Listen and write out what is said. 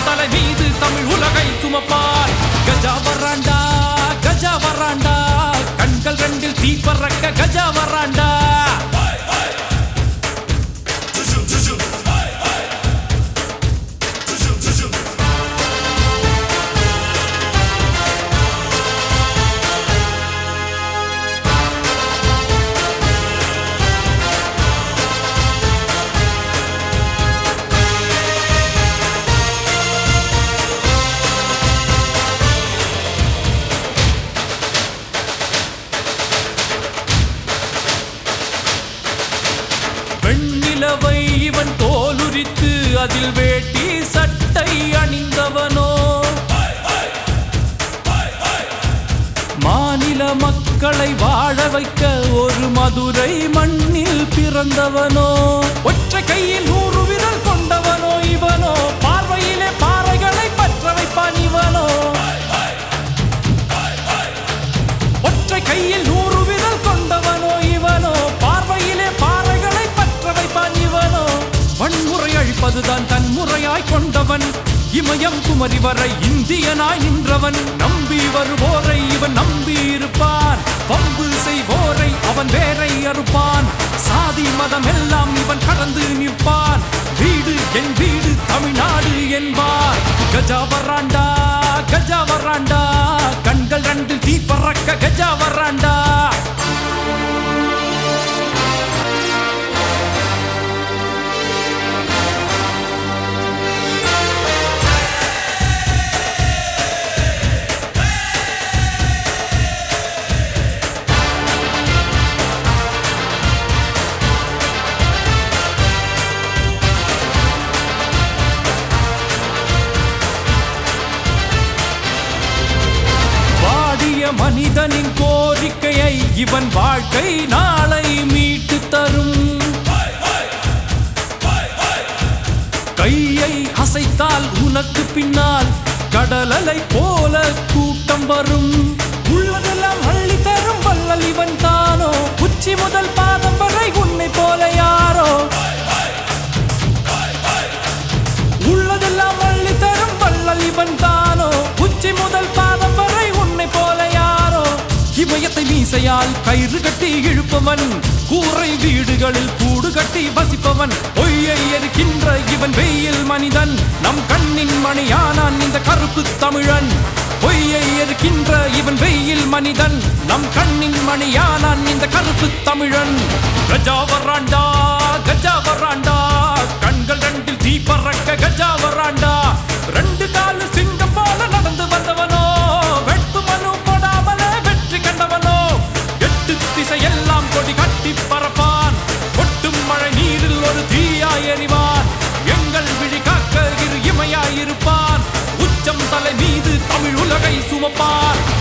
தலை மீது தமிழ் உலகை சுமப்பார் கஜா வராண்டா கஜா வராண்டா கண்கள் ரெண்டில் தீ பறக்க கஜா வராண்டா வெண்ணிலவை இவன் தோலுரித்து அதில் வேட்டி சட்டை அணிந்தவனோ மாநில மக்களை வாழ வைக்க ஒரு மதுரை மண்ணில் பிறந்தவனோ ஒற்றை கையில் நூறு விரல் கொண்டவனோ இவனோ பார்வையிலே பாறைகளை பற்ற வைப்பான் இவனோ ஒற்றை கையில் நூறு விரல் கொண்டவனோ இவனோ பார்வையிலே பாறைகளை பற்ற வைப்பான் இவனோ வன்முறை அழிப்பதுதான் தன் முறையாய் கொண்டவன் இமயம் குமரி வரை இந்தியனாய் நின்றவன் நம்பி வருவோரை இவன் நம்பி இருப்பான் பம்பு செய்வோரை அவன் வேரை அறுப்பான் சாதி மதம் எல்லாம் இவன் கடந்து நிற்பான் வீடு என் வீடு தமிழ்நாடு என்பார் கஜா வராண்டா கஜா வராண்டா கண்கள் ரெண்டு தீ பறக்க கஜா வராண்டா வாடிய மனிதனின் கோரிக்கையை இவன் வாழ்க்கை நாளை மீட்டு தரும் கையை அசைத்தால் உனக்கு பின்னால் கடலலை போல கூட்டம் வரும் உள்ளதெல்லாம் அள்ளி தரும் வள்ளல் இவன் தானோ உச்சி முதல் பாதம் வரை உன்னை போல யாரோ உள்ளதெல்லாம் அள்ளி தரும் வள்ளல் இவன் தானோ உச்சி முதல் பாதம் வரை உன்னை போல யாரோ இமயத்தை மீசையால் கயிறு கட்டி இழுப்பவன் கூரை வீடுகளில் கூடு கட்டி வசிப்பவன் பொய்யை எரிக்கின்ற இவன் வெயில் மனிதன் நம் கண்ணின் மணியானான் இந்த கருப்பு தமிழன் பொய்யை எரிக்கின்ற இவன் வெயில் மனிதன் நம் கண்ணின் மணியானான் இந்த கருப்பு தமிழன் கஜா வராண்டா கஜா வராண்டா கண்கள் ரெண்டில் தீ பறக்க கஜா வராண்டா ரெண்டு காலு சிங்கம் போல நடந்து வந்தவனோ வெட்டு மனு போடாமலே வெற்றி கண்டவனோ எட்டு திசை எல்லாம் கொடி கட்டி பறப்பான் கொட்டும் மழை நீரில் ஒரு தீயாய் எறிவான் எங்கள் விழி காக்க இரு இமையாய் இருப்பான் உச்சம் தலை மீது தமிழ் உலகை சுமப்பான்